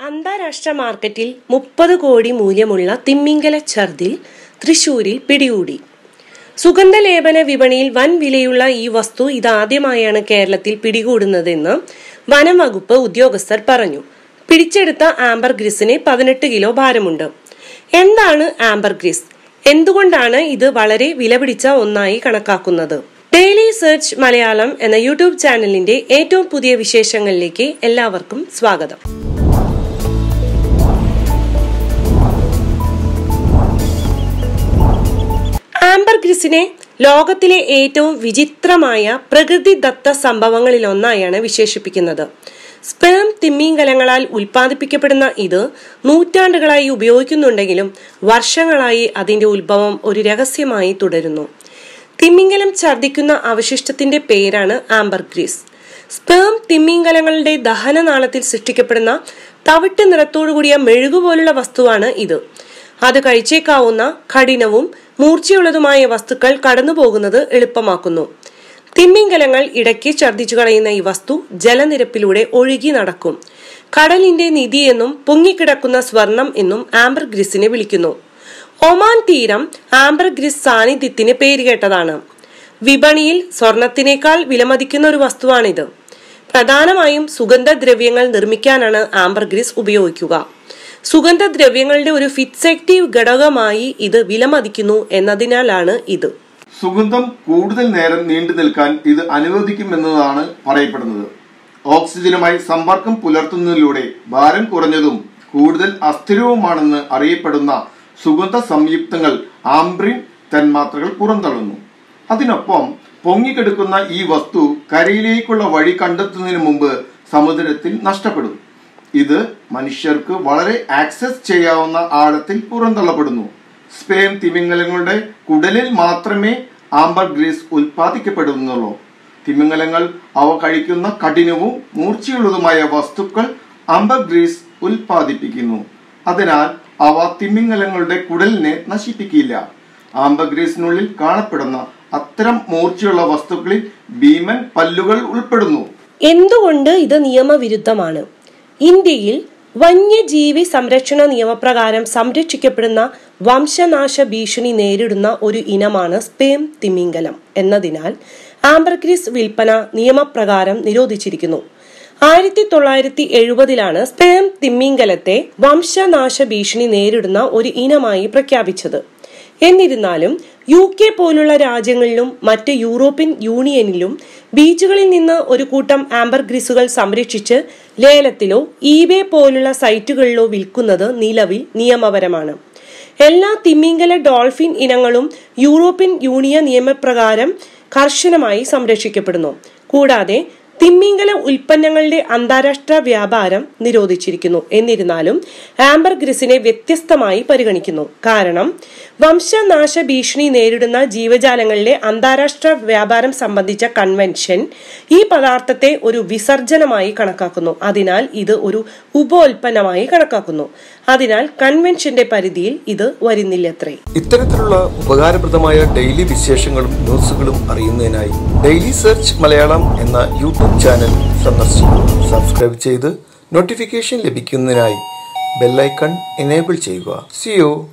അന്താരാഷ്ട്ര മാർക്കറ്റിൽ മുപ്പത് കോടി മൂല്യമുള്ള തിമ്മിങ്കല ഛർദിൽ തൃശൂരിൽ പിടികൂടി സുഗന്ധലേപന വിപണിയിൽ വൻ വിലയുള്ള ഈ വസ്തു ഇതാദ്യമായാണ് കേരളത്തിൽ പിടികൂടുന്നതെന്ന് വനം വകുപ്പ് ഉദ്യോഗസ്ഥർ പറഞ്ഞു പിടിച്ചെടുത്ത ആംബർ ഗ്രിസിന് പതിനെട്ട് കിലോ ഭാരമുണ്ട് എന്താണ് ആംബർ ഗ്രിസ് എന്തുകൊണ്ടാണ് ഇത് വളരെ വിലപിടിച്ച ഒന്നായി കണക്കാക്കുന്നത് ഡെയിലി സെർച്ച് മലയാളം എന്ന യൂട്യൂബ് ചാനലിന്റെ ഏറ്റവും പുതിയ വിശേഷങ്ങളിലേക്ക് എല്ലാവർക്കും സ്വാഗതം ആംബർ ഗ്രിസിനെ ലോകത്തിലെ ഏറ്റവും വിചിത്രമായ പ്രകൃതിദത്ത സംഭവങ്ങളിലൊന്നായാണ് വിശേഷിപ്പിക്കുന്നത് സ്പേം തിമ്മീങ്കലങ്ങളാൽ ഉൽപ്പാദിപ്പിക്കപ്പെടുന്ന ഇത് നൂറ്റാണ്ടുകളായി ഉപയോഗിക്കുന്നുണ്ടെങ്കിലും വർഷങ്ങളായി അതിന്റെ ഉത്ഭവം ഒരു രഹസ്യമായി തുടരുന്നു തിമ്മിങ്കലം ഛർദ്ദിക്കുന്ന അവശിഷ്ടത്തിന്റെ പേരാണ് ആംബർ ഗ്രീസ് സ്പേം തിമ്മിങ്കലങ്ങളുടെ ദഹനനാളത്തിൽ സൃഷ്ടിക്കപ്പെടുന്ന തവിട്ട് നിറത്തോടുകൂടിയ മെഴുകുപോലുള്ള വസ്തുവാണ് ഇത് അത് കഴിച്ചേക്കാവുന്ന കഠിനവും മൂർച്ചയുള്ളതുമായ വസ്തുക്കൾ കടന്നുപോകുന്നത് എളുപ്പമാക്കുന്നു തിമ്മിങ്കലങ്ങൾ ഇടയ്ക്ക് ഛർദ്ദിച്ചു കളയുന്ന ഈ വസ്തു ജലനിരപ്പിലൂടെ ഒഴുകി നടക്കും കടലിന്റെ നിധി എന്നും പൊങ്ങിക്കിടക്കുന്ന സ്വർണം എന്നും ആംബർ ഗ്രിസിനെ വിളിക്കുന്നു ഒമാൻ തീരം ആംബർ ഗ്രിസ് സാന്നിധ്യത്തിന് പേരുകേട്ടതാണ് വിപണിയിൽ സ്വർണത്തിനേക്കാൾ വിലമതിക്കുന്ന ഒരു വസ്തുവാണിത് പ്രധാനമായും സുഗന്ധദ്രവ്യങ്ങൾ നിർമ്മിക്കാനാണ് ആംബർ ഗ്രിസ് ഉപയോഗിക്കുക സുഗന്ധദ്രവ്യങ്ങളുടെ ഒരു ഫിക്സെക്റ്റീവ് ഘടകമായി ഇത് വിലമതിക്കുന്നു എന്നതിനാലാണ് ഇത് സുഗന്ധം കൂടുതൽ നേരം നീണ്ടു നിൽക്കാൻ ഇത് അനുവദിക്കുമെന്നതാണ് പറയപ്പെടുന്നത് ഓക്സിജനുമായി സമ്പർക്കം പുലർത്തുന്നതിലൂടെ ഭാരം കുറഞ്ഞതും കൂടുതൽ അസ്ഥിരവുമാണെന്ന് അറിയപ്പെടുന്ന സുഗന്ധ സംയുക്തങ്ങൾ ആംബ്രിൻ തന്മാത്രകൾ പുറന്തള്ളുന്നു അതിനൊപ്പം പൊങ്ങിക്കെടുക്കുന്ന ഈ വസ്തു കരയിലേക്കുള്ള വഴി കണ്ടെത്തുന്നതിന് മുമ്പ് സമുദ്രത്തിൽ നഷ്ടപ്പെടും ഇത് മനുഷ്യർക്ക് വളരെ ആക്സസ് ചെയ്യാവുന്ന ആഴത്തിൽ പുറന്തള്ളപ്പെടുന്നു സ്പേം തിമിംഗലങ്ങളുടെ കുടലിൽ മാത്രമേ ആംബർ ഗ്രീസ് ഉൽപ്പാദിക്കപ്പെടുന്നുള്ളൂ തിമിംഗലങ്ങൾ അവ കഴിക്കുന്ന കഠിനവും മൂർച്ചയുള്ളതുമായ വസ്തുക്കൾ ആംബർ ഗ്രീസ് ഉൽപ്പാദിപ്പിക്കുന്നു അതിനാൽ അവ തിമിംഗലങ്ങളുടെ കുടലിനെ നശിപ്പിക്കില്ല ആംബർ ഗ്രീസിനുള്ളിൽ കാണപ്പെടുന്ന അത്തരം മൂർച്ചയുള്ള വസ്തുക്കളിൽ ഭീമൻ പല്ലുകൾ ഉൾപ്പെടുന്നു എന്തുകൊണ്ട് ഇത് നിയമവിരുദ്ധമാണ് ഇന്ത്യയിൽ വന്യജീവി സംരക്ഷണ നിയമപ്രകാരം സംരക്ഷിക്കപ്പെടുന്ന വംശനാശ ഭീഷണി നേരിടുന്ന ഒരു ഇനമാണ് സ്പേം തിമിംഗലം എന്നതിനാൽ ആംബർഗ്രീസ് വിൽപ്പന നിയമപ്രകാരം നിരോധിച്ചിരിക്കുന്നു ആയിരത്തി തൊള്ളായിരത്തി എഴുപതിലാണ് സ്പേം തിമ്മിങ്കലത്തെ വംശനാശ ഭീഷണി നേരിടുന്ന ഒരു ഇനമായി പ്രഖ്യാപിച്ചത് എന്നിരുന്നാലും യു കെ പോലുള്ള രാജ്യങ്ങളിലും മറ്റ് യൂറോപ്യൻ യൂണിയനിലും ബീച്ചുകളിൽ നിന്ന് ഒരു കൂട്ടം ആംബർ ഗ്രിസുകൾ സംരക്ഷിച്ച് ലേലത്തിലോ ഈബേ പോലുള്ള സൈറ്റുകളിലോ വിൽക്കുന്നത് നിലവിൽ നിയമപരമാണ് എല്ലാ തിമിംഗല ഡോൾഫിൻ ഇനങ്ങളും യൂറോപ്യൻ യൂണിയൻ നിയമപ്രകാരം കർശനമായി സംരക്ഷിക്കപ്പെടുന്നു കൂടാതെ തിമ്മിങ്കല ഉൽപ്പന്നങ്ങളുടെ അന്താരാഷ്ട്ര വ്യാപാരം നിരോധിച്ചിരിക്കുന്നു എന്നിരുന്നാലും ആംബർ ഗ്രിസിനെ വ്യത്യസ്തമായി പരിഗണിക്കുന്നു കാരണം വംശനാശ ഭീഷണി നേരിടുന്ന ജീവജാലങ്ങളിലെ അന്താരാഷ്ട്ര വ്യാപാരം സംബന്ധിച്ച കൺവെൻഷൻ ഈ പദാർത്ഥത്തെ ഒരു വിസർജനമായി കണക്കാക്കുന്നു അതിനാൽ ഇത് ഒരു ഉപോൽപ്പന്നമായി കണക്കാക്കുന്നു അതിനാൽ കൺവെൻഷന്റെ പരിധിയിൽ ഇത് വരുന്നില്ലത്രേ ഇത്തരത്തിലുള്ള ഉപകാരപ്രദമായ ഡെയിലി വിശേഷങ്ങളും ന്യൂസുകളും അറിയുന്നതിനായി ഡെയിലി സെർച്ച് മലയാളം എന്ന യൂട്യൂബ് ചാനൽ സന്ദർശിക്കുക സബ്സ്ക്രൈബ് ചെയ്ത് നോട്ടിഫിക്കേഷൻ ലഭിക്കുന്നതിനായി ബെല്ലൈക്കൺ എനേബിൾ ചെയ്യുക സിയോ